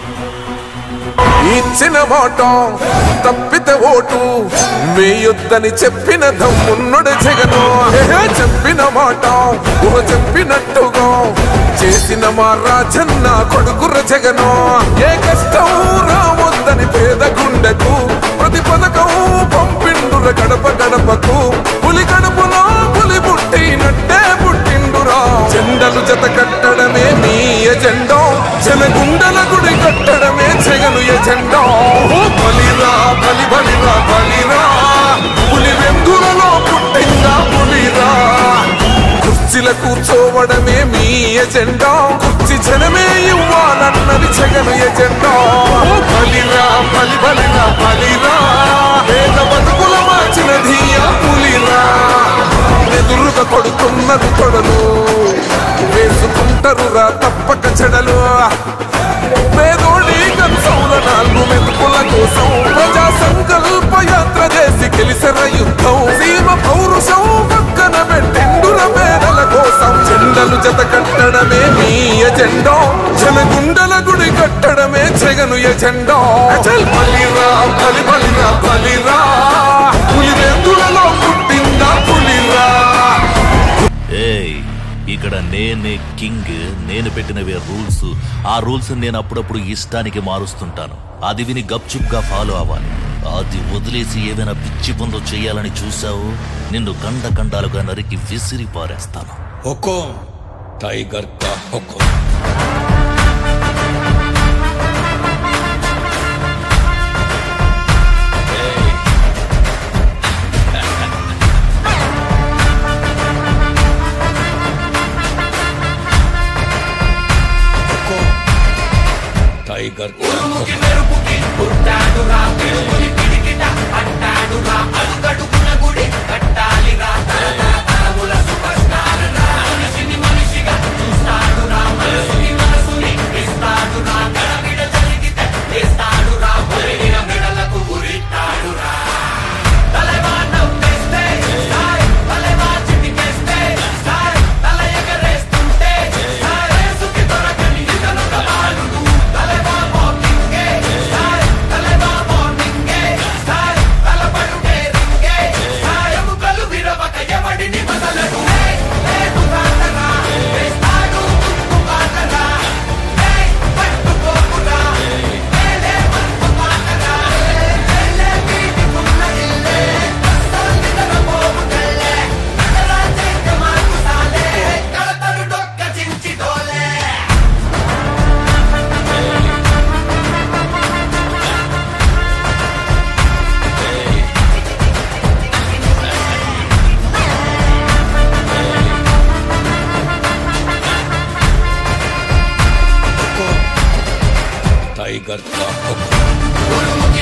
ఇచ్చిన మాట తప్పితే ఓటు వేయొద్దని చెప్పిన దమ్మున్నడు జగను ఏహే చెప్పిన మాట ఊహ చెప్పినట్టుగా చేసిన మా రాజన్న కొడుకుర జగను ఏ కష్టం రావద్దని పేద గుండెకు ప్రతి పథకం పంపిండుర గడప గడపకు పులి గడపలో పులి పుట్టినట్టే పుట్టిండురా జెండలు జత కట్టడమే మీ ఎజెండా జనగుండల గుడి కట్టడమే జగను ఎజెండా ఓ బలిరా బలి బలిరా బలిరా పులి వెందులలో పుట్టిందా పులిరా కుర్చీల కూర్చోవడమే మీ ఎజెండా కుర్చీ జనమే ఇవ్వాలన్నది జగను ఎజెండా ఓ బలిరా బలి బలిరా బలిరా పేద బతుకుల మార్చినది ఆ పులిరా ఎదురుగా కొడుతున్నది కొడలు వేసుకుంటారు రా తప్పక చెడలు పేదోడి కంచౌల నాలుగు మెతుకుల కోసం ప్రజా సంకల్ప యాత్ర చేసి గెలిసిన యుద్ధం సీమ పౌరుషం పక్కన పెట్టిండుర పేదల కోసం జెండలు జత కట్టడమే మీ ఎజెండా జనగుండల గుడి కట్టడమే జగను ఎజెండా అచల్ బలిరా బలి బలిరా బలిరా పులి వెందులలో పుట్టిందా పులిరా ఏయ్ ఇక్కడ నేనే కింగ్ నేను పెట్టినవే రూల్స్ ఆ రూల్స్ నేను అప్పుడప్పుడు ఇష్టానికి మారుస్తుంటాను అది విని గప్చుప్గా ఫాలో అవ్వాలి అది వదిలేసి ఏదైనా పిచ్చి పనులు చేయాలని చూసావు నిన్ను కండ కండాలుగా నరికి విసిరి పారేస్తాను हुकुम टाइगर का हुकुम हुकुम टाइगर का हुकुम टाइगर का हुकुम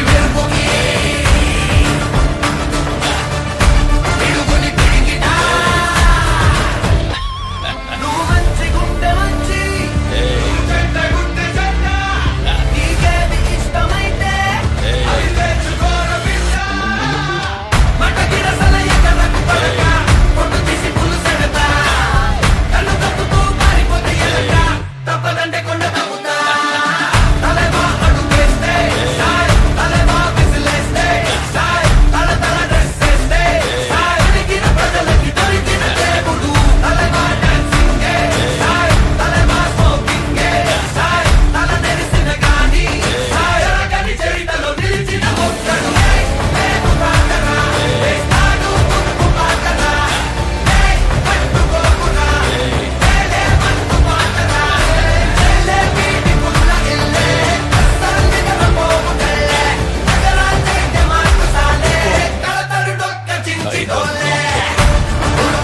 टाइगर का हुकुम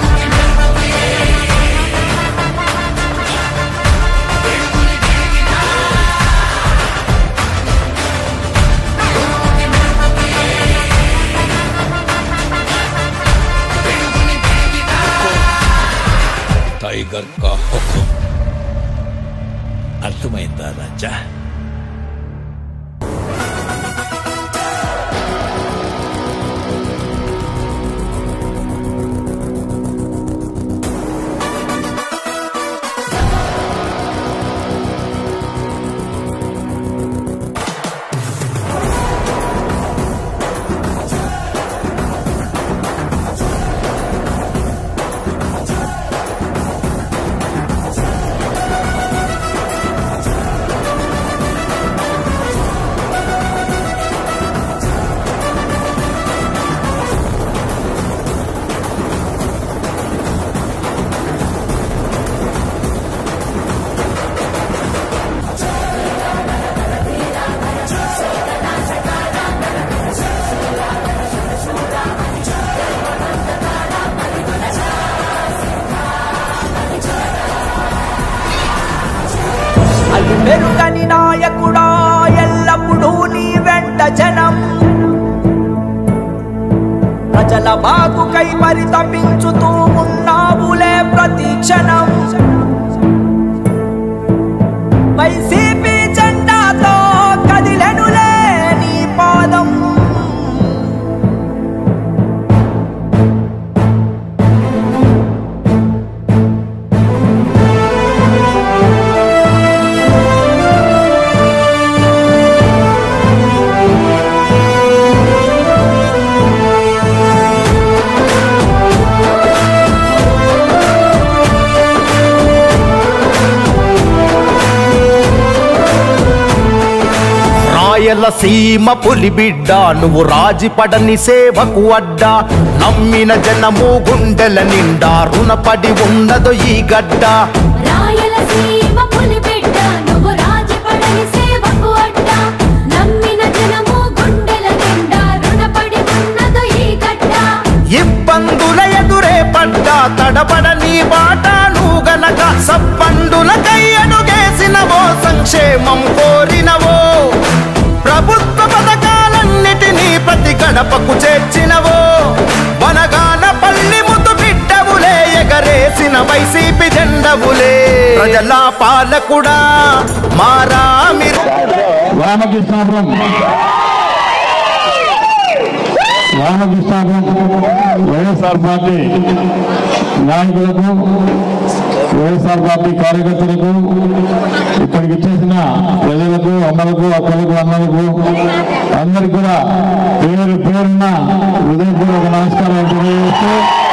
टाइगर का हुकुम అర్థమైందా రాజా పెరుగని నాయకుడా ఎల్లప్పుడూ నీ వెంట జనం ప్రజల బాగుకై పరితపించుతూ ఉన్నావులే ప్రతి క్షణం వైసీపీ జెండాతో కదిలెనులే నీ పాదం రాయలసీమ పులిబిడ్డ నువ్వు రాజిపడని సేవకు అడ్డా నమ్మిన జనము గుండెల నిండా రుణపడి ఉన్నదో ఈ గడ్డ రాయలసీమ పులిబిడ్డ నువ్వు రాజపడని సేవకు అడ్డ నమ్మిన జనము గుండెల నిండా రుణపడి ఉన్నదో ఈ గడ్డ ఇబ్బందుల ఎదురే పడ్డా తడబడని బాట నువ్వు గనక సప్పండులకై అడుగేసినవో సంక్షేమం కోరినవో ప్రభుత్వ పథకాలన్నిటినీ ప్రతి గడపకు చేర్చినవో వనగాన పల్లి ముద్దు బిడ్డవులే ఎగరేసిన వైసీపీ జెండవులే ప్రజల పాలకుడా మారా మీరు రామకృష్ణాపురం రామకృష్ణాపురం వైఎస్ఆర్ పార్టీ నాయకులకు వైఎస్ఆర్ పార్టీ కార్యకర్తలకు ఇక్కడికి వచ్చేసిన ప్రజలకు అమ్మలకు అక్కలకు అన్నలకు అందరికి కూడా పేరు పేరున్న హృదయపూర్వక నమస్కారాలు తెలియజేస్తూ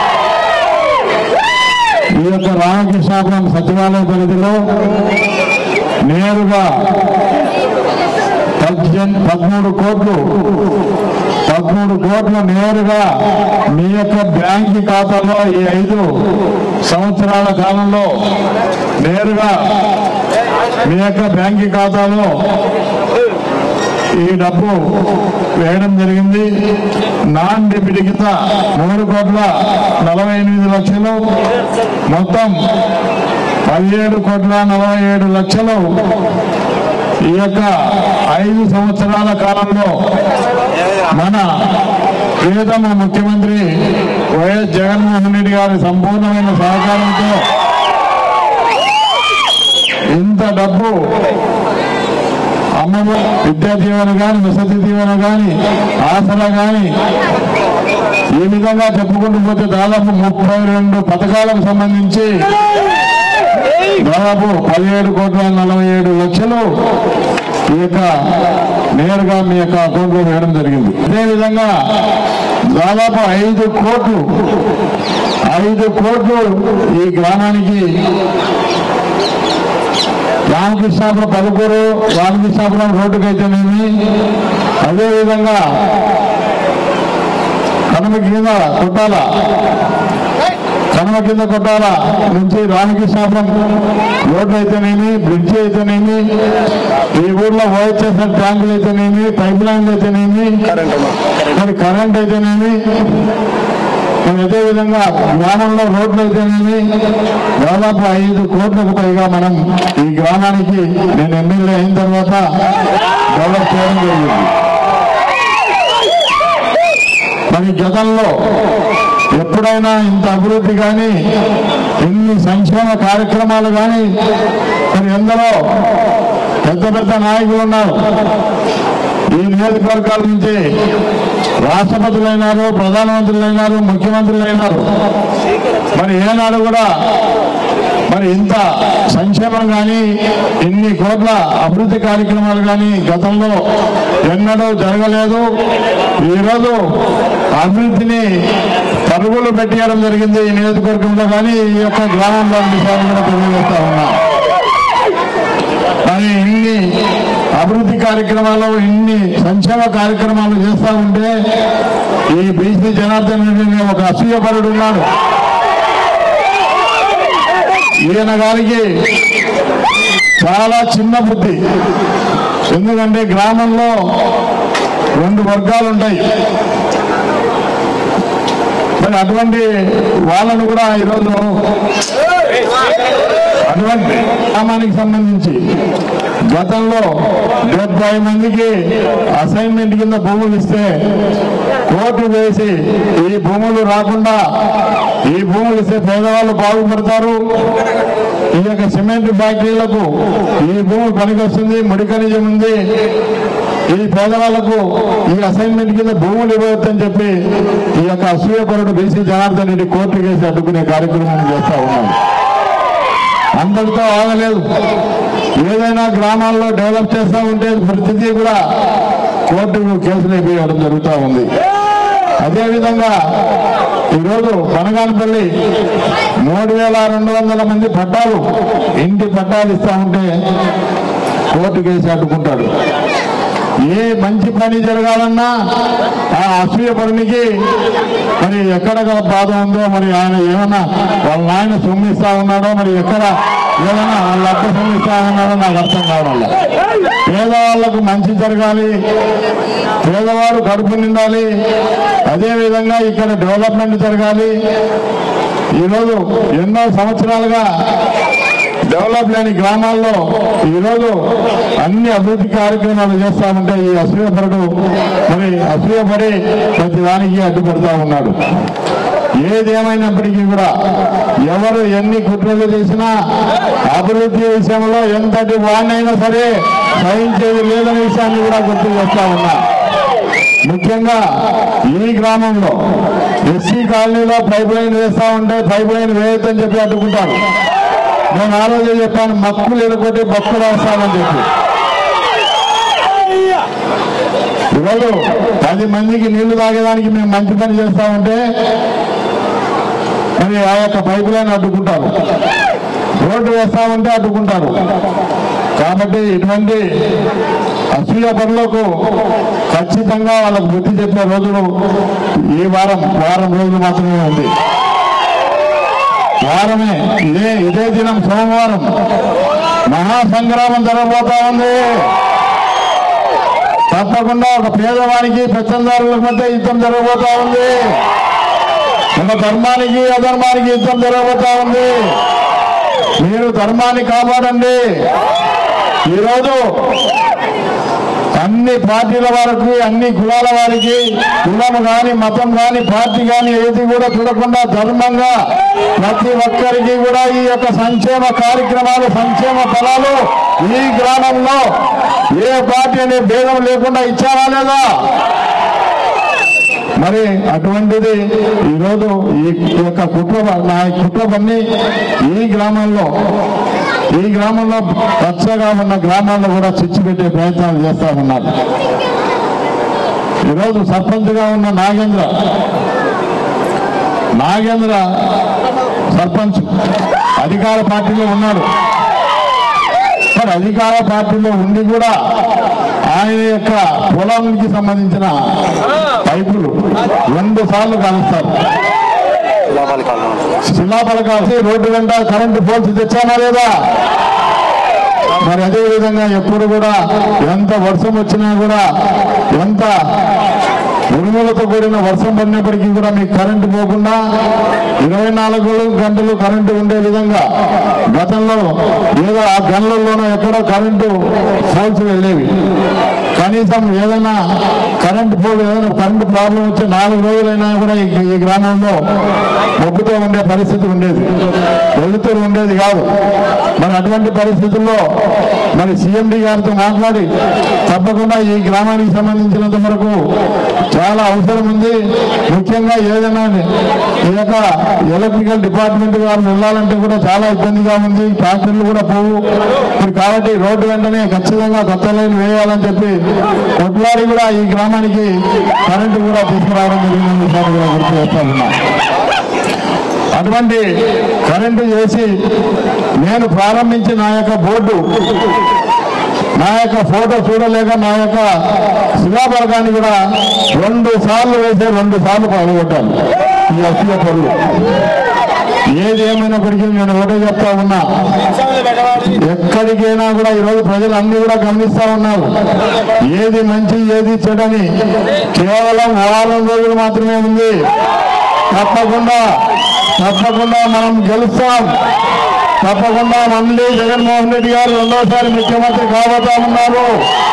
ఈ యొక్క రామకృష్ణాపురం సచివాలయ పరిధిలో నేరుగా పద్దెన్ పదమూడు కోట్లు పదమూడు కోట్లు నేరుగా మీ యొక్క బ్యాంక్ ఖాతాలో ఈ ఐదు సంవత్సరాల కాలంలో నేరుగా మీ యొక్క బ్యాంక్ ఖాతాలో ఈ డబ్బు వేయడం జరిగింది నాన్ డెబిట్ కింద మూడు కోట్ల నలభై ఎనిమిది లక్షలు మొత్తం పదిహేడు కోట్ల నలభై ఏడు లక్షలు ఈ యొక్క ఐదు సంవత్సరాల కాలంలో మన ప్రియతమ ముఖ్యమంత్రి వైఎస్ జగన్మోహన్ రెడ్డి గారి సంపూర్ణమైన సహకారంతో ఇంత డబ్బు అమ్మమ్మ విద్యా దీవెన కానీ వసతి దీవెన కానీ ఆసరా కానీ ఈ విధంగా చెప్పుకుంటూ పోతే దాదాపు ముప్పై రెండు పథకాలకు సంబంధించి దాదాపు పదిహేడు కోట్ల నలభై ఏడు లక్షలు ఈ యొక్క నేరుగా మీ యొక్క అకౌంట్ లో వేయడం జరిగింది అదేవిధంగా దాదాపు ఐదు కోట్లు ఐదు కోట్లు ఈ గ్రామానికి రామకృష్ణాపురం పలుకూరు రామకృష్ణాపురం రోడ్డుకైతేనేమి అదేవిధంగా కనుమ కింద కొట్టాల కనుమ కింద కొట్టాల నుంచి రామకృష్ణాపురం రోడ్డు అయితేనేమి బ్రిడ్జి అయితేనేమి ఈ ఊర్లో ఓహెచ్ఎస్ఎల్ ట్యాంకులు అయితేనేమి పైప్ లైన్లు అయితేనేమి మరి కరెంట్ అయితేనేమి మరి అదే విధంగా గ్రామంలో రోడ్లు అయితేనేమి దాదాపు ఐదు కోట్లకు పైగా మనం ఈ గ్రామానికి నేను ఎమ్మెల్యే అయిన తర్వాత డెవలప్ చేయడం జరిగింది మరి గతంలో ఎప్పుడైనా ఇంత అభివృద్ధి కానీ ఇన్ని సంక్షేమ కార్యక్రమాలు కానీ మరి ఎందరో పెద్ద పెద్ద నాయకులు ఉన్నారు ఈ నియోజకవర్గాల నుంచి రాష్ట్రపతులైనారు ప్రధానమంత్రులైనారు ముఖ్యమంత్రులైనారు మరి ఏనాడు కూడా మరి ఇంత సంక్షేమం కానీ ఇన్ని కోట్ల అభివృద్ధి కార్యక్రమాలు కానీ గతంలో ఎన్నడూ జరగలేదు ఈరోజు అభివృద్ధిని పరుగులు పెట్టేయడం జరిగింది ఈ నియోజకవర్గంలో కానీ ఈ యొక్క గ్రామంలో విషయాలు కూడా తెలియజేస్తా ఉన్నా కానీ ఇన్ని అభివృద్ధి కార్యక్రమాలు ఇన్ని సంక్షేమ కార్యక్రమాలు చేస్తా ఉంటే ఈ బీసీ జనార్దన్ రెడ్డి అనే ఒక అసూయపరుడు ఉన్నాడు ఈయన గారికి చాలా చిన్న బుద్ధి ఎందుకంటే గ్రామంలో రెండు వర్గాలు ఉంటాయి మరి అటువంటి వాళ్ళను కూడా ఈరోజు అటువంటి గ్రామానికి సంబంధించి గతంలో డెబ్బై మందికి అసైన్మెంట్ కింద భూములు ఇస్తే కోర్టు వేసి ఈ భూములు రాకుండా ఈ భూములు ఇస్తే పేదవాళ్ళు బాగుపడతారు ఈ యొక్క సిమెంట్ ఫ్యాక్టరీలకు ఈ భూమి పనికొస్తుంది ముడి ఖనిజం ఉంది ఈ పేదవాళ్లకు ఈ అసైన్మెంట్ కింద భూములు ఇవ్వవచ్చని చెప్పి ఈ యొక్క అసూయపరుడు BC Janardhan Reddy court case అడ్డుకునే కార్యక్రమం చేస్తా ఉన్నాడు అందరితో ఆగలేదు ఏదైనా గ్రామాల్లో డెవలప్ చేస్తా ఉంటే ప్రతిదీ కూడా కోర్టుకు కేసులు అయిపోయడం జరుగుతూ ఉంది అదేవిధంగా ఈరోజు పనగానపల్లి మూడు వేల రెండు వందల మంది పట్టాలు ఇంటి పట్టాలు ఇస్తా ఉంటే కోర్టు కేసు అడ్డుకుంటాడు ఏ మంచి పని జరగాలన్నా ఆ అసూయ పరునికి మరి ఎక్కడ గల బాధ ఉందో మరి ఆయన ఏమన్నా వాళ్ళ నాయన సొమ్మిస్తా ఉన్నాడో మరి ఎక్కడ ఏదైనా వాళ్ళ అక్క సొమ్మిస్తా ఉన్నాడో నాకు అర్థం కావడం లేదు. పేదవాళ్లకు మంచి జరగాలి పేదవాడు కడుపు నిండాలి అదే విధంగా ఇక్కడ డెవలప్మెంట్ జరగాలి ఈరోజు ఎన్నో సంవత్సరాలుగా డెవలప్ లేని గ్రామాల్లో ఈరోజు అన్ని అభివృద్ధి కార్యక్రమాలు చేస్తామంటే ఈ అసూయపరుడు మరి అసూయపడి ప్రతి దానికి అడ్డుపడతా ఉన్నాడు ఏదేమైనప్పటికీ కూడా ఎవరు ఎన్ని కుట్రలు చేసినా అభివృద్ధి విషయంలో ఎంతటి వాడినైనా సరే సహించేది లేదనే విషయాన్ని కూడా గుర్తు చేస్తా ఉన్నా ముఖ్యంగా ఈ గ్రామంలో ఎస్సీ కాలనీలో పైప్ లైన్ వేస్తా ఉంటే పైప్ లైన్ వేయొద్దని చెప్పి అడ్డుకుంటారు నేను ఆ రోజే చెప్పాను మక్కులు ఎదుర్కొట్టి భక్తులు వేస్తామని చెప్పి ఈరోజు పది మందికి నీళ్లు తాగేదానికి మేము మంచి పని చేస్తా ఉంటే మరి ఆ యొక్క పైప్ లైన్ అడ్డుకుంటారు రోడ్డు వేస్తామంటే అడ్డుకుంటారు కాబట్టి ఇటువంటి అసూయ పనులకు ఖచ్చితంగా వాళ్ళకు బుద్ధి చెప్పే రోజులు ఈ వారం వారం రోజులు మాత్రమే ఉంది వారమే ఇదే ఇదే దినం సోమవారం మహాసంగ్రామం జరగబోతా ఉంది తప్పకుండా ఒక పేదవానికి పెత్తందారుల మధ్య యుద్ధం జరగబోతా ఉంది ఒక ధర్మానికి అధర్మానికి యుద్ధం జరగబోతా ఉంది మీరు ధర్మాన్ని కాపాడండి ఈరోజు అన్ని పార్టీల వారికి అన్ని కులాల వారికి కులం గాని మతం గాని పార్టీ గాని ఏది కూడా చూడకుండా ధర్మంగా ప్రతి ఒక్కరికి కూడా ఈ యొక్క సంక్షేమ కార్యక్రమాలు సంక్షేమ ఫలాలు ఈ గ్రామంలో ఏ పార్టీ అనే భేదం లేకుండా ఇచ్చారా లేదా మరి అటువంటిది ఈరోజు ఈ యొక్క కుట్ర నా కుట్రపన్ని ఈ గ్రామంలో ఈ గ్రామంలో పచ్చగా ఉన్న గ్రామాల్లో కూడా చిచ్చు పెట్టే ప్రయత్నాలు చేస్తా ఉన్నారు ఈరోజు సర్పంచ్గా ఉన్న నాగేంద్ర నాగేంద్ర సర్పంచ్ అధికార పార్టీలో ఉన్నాడు మరి అధికార పార్టీలో ఉండి కూడా ఆయన యొక్క పొలానికి సంబంధించిన పైపులు రెండు సార్లు కలుస్తారు శిలాపలకాల్సి రోడ్డు వెంట కరెంటు పోల్స్ తెచ్చానా లేదా మరి అదే విధంగా ఎప్పుడు కూడా ఎంత వర్షం వచ్చినా కూడా ఎంత ఉరుములతో కూడిన వర్షం పడినప్పటికీ కూడా మీకు కరెంటు పోకుండా ఇరవై నాలుగు గంటలు కరెంటు ఉండే విధంగా గతంలో ఏదో ఆ గన్లలోనో ఎక్కడో కరెంటు పోల్స్ వెళ్ళేవి కనీసం ఏదైనా కరెంటు పోల్ ఏదైనా కరెంటు ప్రాబ్లం వచ్చి నాలుగు రోజులైనా కూడా ఈ ఈ గ్రామంలో మొగ్గుతో ఉండే పరిస్థితి ఉండేది వెలుతురు ఉండేది కాదు మరి అటువంటి పరిస్థితుల్లో మరి సీఎండి గారితో మాట్లాడి తప్పకుండా ఈ గ్రామానికి సంబంధించినంత వరకు చాలా అవసరం ఉంది ముఖ్యంగా ఏదైనా ఈ యొక్క ఎలక్ట్రికల్ డిపార్ట్మెంట్ వారు వెళ్ళాలంటే కూడా చాలా ఇబ్బందిగా ఉంది ట్రాక్టర్లు కూడా పోవు మరి కాబట్టి రోడ్డు వెంటనే ఖచ్చితంగా కొత్త లైన్ వేయాలని చెప్పి కొట్లాడి కూడా ఈ గ్రామానికి కరెంటు కూడా తీసుకురావడం జరిగిన విషయాన్ని కూడా గుర్తు చేస్తా ఉన్నా అటువంటి కరెంటు చేసి నేను ప్రారంభించిన నా యొక్క బోర్డు నా యొక్క ఫోటో చూడలేక నా యొక్క శిలాపలకాన్ని కూడా రెండు సార్లు వేసే రెండు సార్లు పగలగొట్టాను ఈ అసూయ పనులు ఏది ఏమైనప్పటికీ నేను ఒకటే చెప్తా ఉన్నా ఎక్కడికైనా కూడా ఈరోజు ప్రజలు అన్ని కూడా గమనిస్తా ఉన్నారు ఏది మంచి ఏది చెడని కేవలం వారం రోజులు మాత్రమే ఉంది తప్పకుండా తప్పకుండా మనం గెలుస్తాం తప్పకుండా మళ్ళీ జగన్మోహన్ రెడ్డి గారు రెండోసారి ముఖ్యమంత్రి కాబోతా ఉన్నారు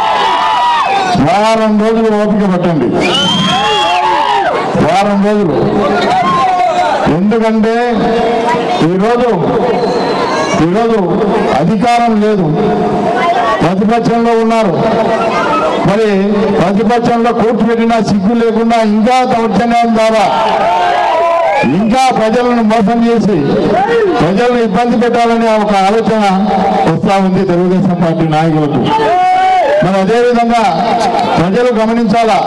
వారం రోజులు ఓపిక పట్టండి వారం రోజులు ఎందుకంటే ఈరోజు ఈరోజు అధికారం లేదు ప్రతిపక్షంలో ఉన్నారు మరి ప్రతిపక్షంలో కూర్చోబెట్టిన సిగ్గు లేకుండా ఇంకా దౌర్జన్యం ద్వారా ఇంకా ప్రజలను మోసం చేసి ప్రజలను ఇబ్బంది పెట్టాలనే ఒక ఆలోచన వస్తా ఉంది తెలుగుదేశం పార్టీ నాయకులకు మరి అదేవిధంగా ప్రజలు గమనించాలా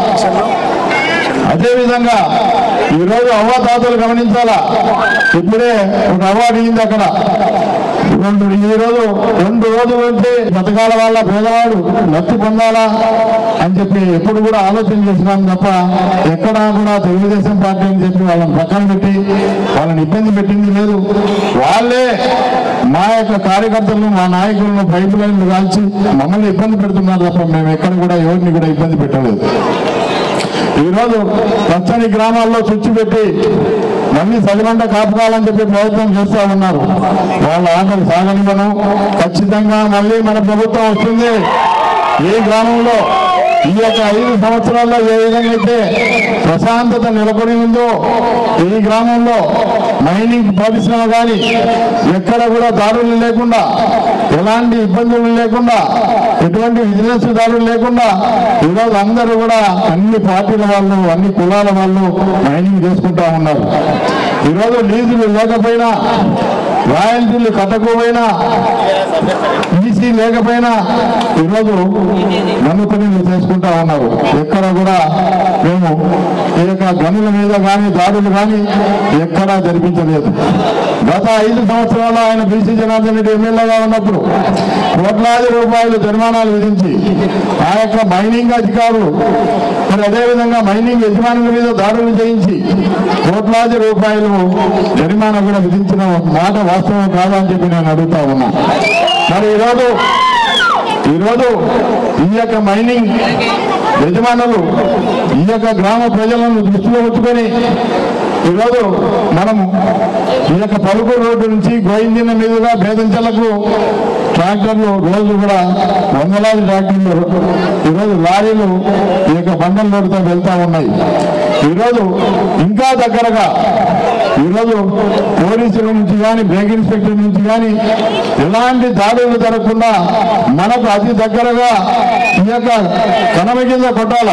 అదేవిధంగా ఈరోజు అవ్వాతాతలు గమనించాలా ఇప్పుడే ఒక అవార్డు ఇయింది అక్కడ రెండు ఈ రోజు రెండు రోజుల నుంచి పథకాల వల్ల పేదవాడు లబ్ధి పొందాలా అని చెప్పి ఎప్పుడు కూడా ఆలోచన చేసినాం తప్ప ఎక్కడా కూడా తెలుగుదేశం పార్టీ అని చెప్పి వాళ్ళని పక్కన పెట్టి వాళ్ళని ఇబ్బంది పెట్టింది లేదు వాళ్ళే మా యొక్క కార్యకర్తలను మా నాయకులను పైపు లైన్లు కాల్చి మమ్మల్ని ఇబ్బంది పెడుతున్నారు తప్ప మేము ఎక్కడ కూడా ఎవరిని కూడా ఇబ్బంది పెట్టలేదు ఈరోజు పచ్చని గ్రామాల్లో చుచ్చు పెట్టి మళ్ళీ సగరంట కాపుకాలని చెప్పి ప్రయత్నం చేస్తా ఉన్నారు వాళ్ళ ఆటలు సాగనివ్వను ఖచ్చితంగా మళ్ళీ మన ప్రభుత్వం వస్తుంది ఈ గ్రామంలో ఈ యొక్క ఐదు సంవత్సరాల్లో ఏ విధంగా అయితే ప్రశాంతత నెలకొని ఉందో ఈ గ్రామంలో మైనింగ్ పరిశ్రమ కానీ ఎక్కడ కూడా దారులు లేకుండా ఎలాంటి ఇబ్బందులు లేకుండా ఎటువంటి బిజినెస్ దారులు లేకుండా ఈరోజు అందరూ కూడా అన్ని పార్టీల వాళ్ళు అన్ని కులాల వాళ్ళు మైనింగ్ చేసుకుంటా ఉన్నారు ఈరోజు లీజులు లేకపోయినా రాయల్టీలు కట్టకపోయినా ఈసీ లేకపోయినా ఈరోజు గను పనులు చేసుకుంటా ఉన్నారు ఎక్కడ కూడా మేము ఈ యొక్క గనుల మీద కానీ దాడులు కానీ ఎక్కడా జరిపించలేదు గత ఐదు సంవత్సరాలు ఆయన బీసీ జనార్దన్ రెడ్డి ఎమ్మెల్యేగా ఉన్నప్పుడు కోట్లాది రూపాయలు జరిమానాలు విధించి ఆ యొక్క మైనింగ్ అధికారులు మరి అదేవిధంగా మైనింగ్ యజమానుల మీద దాడులు చేయించి కోట్లాది రూపాయలు జరిమానా కూడా విధించిన మాట వాస్తవం కాదా అని చెప్పి నేను అడుగుతా ఉన్నా మరి ఈరోజు ఈరోజు ఈ యొక్క మైనింగ్ యజమానులు ఈ యొక్క గ్రామ ప్రజలను దృష్టిలో ఉంచుకొని ఈరోజు మనము ఈ యొక్క పలుకు రోడ్డు నుంచి గోయిందిన మీదుగా బేదంచెలకు ట్రాక్టర్లు రోజు కూడా వందలాది ట్రాక్టర్లు ఈరోజు లారీలు ఈ యొక్క బండల రోడ్డుతో వెళ్తా ఉన్నాయి ఈరోజు ఇంకా దగ్గరగా ఈరోజు పోలీసుల నుంచి కానీ బ్రేక్ ఇన్స్పెక్టర్ నుంచి కానీ ఎలాంటి దాడులు జరగకుండా మనకు అతి దగ్గరగా ఈ యొక్క కనమ కింద కొట్టాల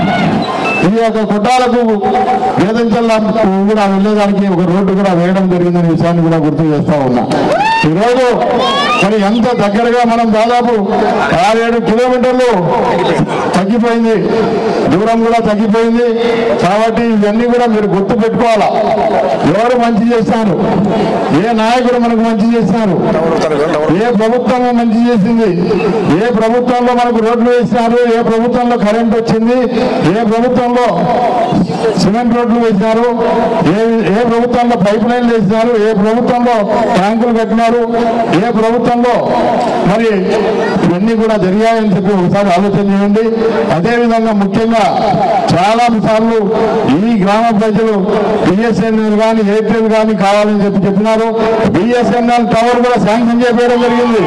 ఈ యొక్క కొట్టాలకు వేదంచల్ల కూడా వెళ్ళేదానికి ఒక రోడ్డు కూడా వేయడం జరిగిందనే విషయాన్ని కూడా గుర్తు చేస్తా ఉన్నా ఈరోజు మరి ఎంత దగ్గరగా మనం దాదాపు ఆరేడు కిలోమీటర్లు తగ్గిపోయింది దూరం కూడా తగ్గిపోయింది కాబట్టి ఇవన్నీ కూడా మీరు గుర్తు పెట్టుకోవాలా ఎవరు మంచి చేశారు ఏ నాయకుడు మనకు మంచి చేశారు ఏ ప్రభుత్వం మంచి చేసింది ఏ ప్రభుత్వంలో మనకు రోడ్లు వేసినారు ఏ ప్రభుత్వంలో కరెంట్ వచ్చింది ఏ ప్రభుత్వంలో సిమెంట్ రోడ్లు వేసినారు ఏ ఏ ప్రభుత్వంలో పైప్ లైన్లు వేసినారు ఏ ప్రభుత్వంలో ట్యాంకులు కట్టినారు ఏ ప్రభుత్వంలో మరి ఇవన్నీ కూడా జరిగాయని చెప్పి ఒకసారి ఆలోచన చేయండి అదేవిధంగా ముఖ్యంగా చాలా సార్లు ఈ గ్రామ ప్రజలు బిఎస్ఎన్ఎల్ కానీ ఎయిర్టెల్ కానీ కావాలని చెప్పి చెప్పినారు బిఎస్ఎన్ఎల్ టవర్ కూడా శాంక్షన్ చేయడం జరిగింది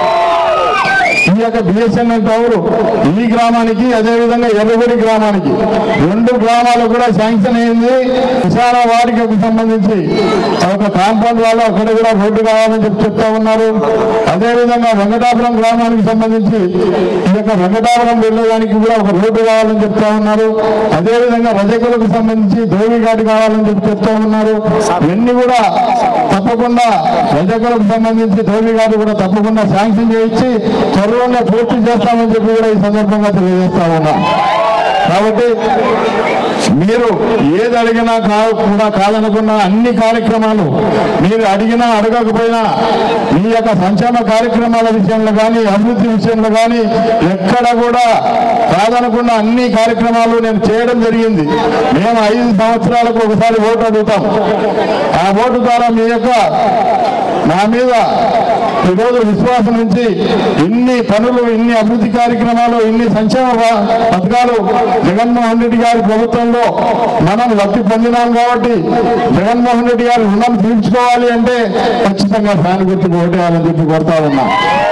ఈ యొక్క బిఎస్ఎన్ఎల్ టవర్ ఈ గ్రామానికి అదేవిధంగా ఎర్రగుడి గ్రామానికి రెండు గ్రామాలు కూడా శాంక్షన్ అయింది విశాల వారికి సంబంధించి ఒక కాంపౌండ్ వాళ్ళు అక్కడ కూడా రోడ్డు కావాలని చెప్పి చెప్తా ఉన్నారు అదేవిధంగా వెంకటాపురం గ్రామానికి సంబంధించి ఈ యొక్క వెంకటాపురం వెళ్ళడానికి కూడా ఒక రోడ్డు కావాలని చెప్తా ఉన్నారు అదేవిధంగా రజకులకు సంబంధించి దేవి ఘాట్ కావాలని చెప్పి చెప్తా ఉన్నారు ఇవన్నీ కూడా తప్పకుండా రజకులకు సంబంధించి దేవి ఘాట్ కూడా తప్పకుండా శాంక్షన్ చేయించి త్వరలోనే పూర్తి చేస్తామని చెప్పి కూడా ఈ సందర్భంగా తెలియజేస్తా ఉన్నా కాబట్టి మీరు ఏది అడిగినా కా కూడా కాదనుకున్న అన్ని కార్యక్రమాలు మీరు అడిగినా అడగకపోయినా మీ యొక్క సంక్షేమ కార్యక్రమాల విషయంలో కానీ అభివృద్ధి విషయంలో కానీ ఎక్కడ కూడా కాదనుకున్న అన్ని కార్యక్రమాలు నేను చేయడం జరిగింది మేము ఐదు సంవత్సరాలకు ఒకసారి ఓటు అడుగుతాం ఆ ఓటు ద్వారా మీ యొక్క నా మీద ఈరోజు విశ్వాసం నుంచి ఇన్ని పనులు ఇన్ని అభివృద్ధి కార్యక్రమాలు ఇన్ని సంక్షేమ ప- పథకాలు జగన్మోహన్ రెడ్డి గారి ప్రభుత్వంలో కాలంలో మనం లబ్ధి పొందినాం కాబట్టి జగన్మోహన్ రెడ్డి గారు రుణం తీర్చుకోవాలి అంటే ఖచ్చితంగా ఫ్యాన్ గుర్తుకు ఓటేయాలని చెప్పి కోరుతా ఉన్నాం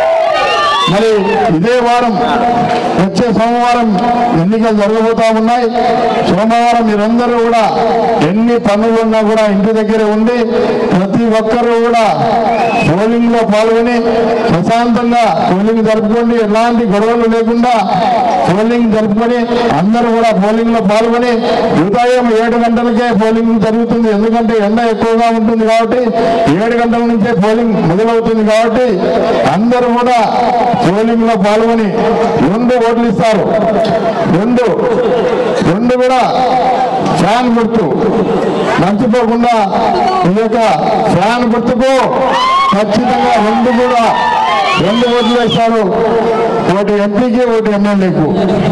మరి ఇదే వారం వచ్చే సోమవారం ఎన్నికలు జరగబోతా ఉన్నాయి సోమవారం మీరందరూ కూడా ఎన్ని పనులు ఉన్నా కూడా ఇంటి దగ్గరే ఉండి ప్రతి ఒక్కరూ కూడా పోలింగ్ లో పాల్గొని ప్రశాంతంగా పోలింగ్ జరుపుకోండి ఎలాంటి గొడవలు లేకుండా పోలింగ్ జరుపుకొని అందరూ కూడా పోలింగ్ లో పాల్గొని ఉదయం ఏడు గంటలకే పోలింగ్ జరుగుతుంది ఎందుకంటే ఎండ ఎక్కువగా ఉంటుంది కాబట్టి ఏడు గంటల నుంచే పోలింగ్ మొదలవుతుంది కాబట్టి అందరూ కూడా పోలింగ్ లో పాల్గొని రెండు ఓట్లు ఇస్తారు రెండు రెండు కూడా ఫ్యాన్ గుర్తు మర్చిపోకుండా ఈ యొక్క ఫ్యాన్ గుర్తుకు ఖచ్చితంగా రెండు కూడా రెండు ఓట్లు వేస్తారు ఒకటి ఎంపీకి ఒకటి ఎమ్మెల్యేకు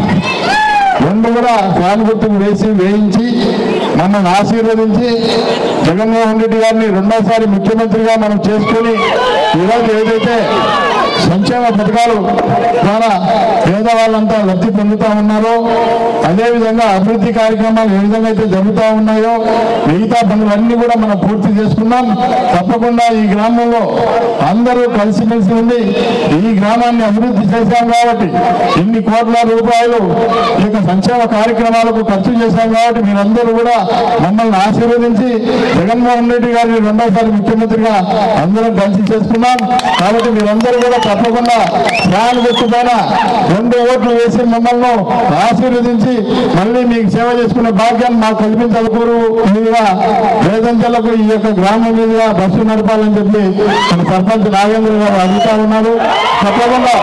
రెండు కూడా ఫ్యాన్ గుర్తుకు వేసి వేయించి మమ్మల్ని ఆశీర్వదించి జగన్మోహన్ రెడ్డి గారిని రెండోసారి ముఖ్యమంత్రిగా మనం చేసుకుని ఈరోజు ఏదైతే సంక్షేమ పథకాలు ద్వారా పేదవాళ్ళంతా లబ్ధి పొందుతా ఉన్నారో అదేవిధంగా అభివృద్ధి కార్యక్రమాలు ఏ విధంగా అయితే జరుగుతూ ఉన్నాయో మిగతా పనులన్నీ కూడా మనం పూర్తి చేసుకున్నాం తప్పకుండా ఈ గ్రామంలో అందరూ కలిసిమెలిసి ఉండి ఈ గ్రామాన్ని అభివృద్ధి చేశాం కాబట్టి ఇన్ని కోట్ల రూపాయలు ఈ యొక్క సంక్షేమ కార్యక్రమాలకు ఖర్చు చేశాం కాబట్టి మీరందరూ కూడా మమ్మల్ని ఆశీర్వదించి జగన్మోహన్ రెడ్డి గారిని రెండోసారి ముఖ్యమంత్రిగా అందరం కలిసి చేసుకున్నాం కాబట్టి మీరందరూ కూడా తప్పకుండా ఫ్యాన్ గుర్తుపైన రెండు ఓట్లు వేసి మమ్మల్ని ఆశీర్వదించి మళ్ళీ మీకు సేవ చేసుకునే భాగ్యం మాకు కల్పించకూరు మీదుగా వేదంతలకు ఈ యొక్క గ్రామం మీదుగా బస్సు నడపాలని చెప్పి మన సర్పంచ్ నాగేంద్ర గారు అడుగుతా ఉన్నారు తప్పకుండా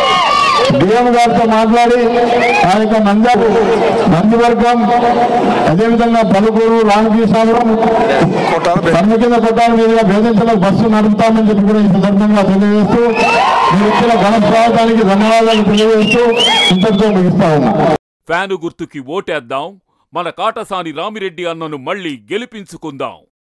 డిఎం గారితో మాట్లాడి ఆ యొక్క నంద్యాలు నందివర్గం అదేవిధంగా పలుకూరు రామకృష్ణాపురం కన్ను కింద కొట్టాల మీదుగా భేదించలకు బస్సు నడుపుతామని చెప్పి కూడా ఈ సందర్భంగా తెలియజేస్తూ మీరు ఇచ్చిన ఘన స్వాగతానికి ధన్యవాదాలు తెలియజేస్తూ ఇంతటితో ముగిస్తా ఉన్నా ఫ్యాను గుర్తుకి ఓటేద్దాం మన కాటసాని రామిరెడ్డి అన్నను మళ్ళీ గెలిపించుకుందాం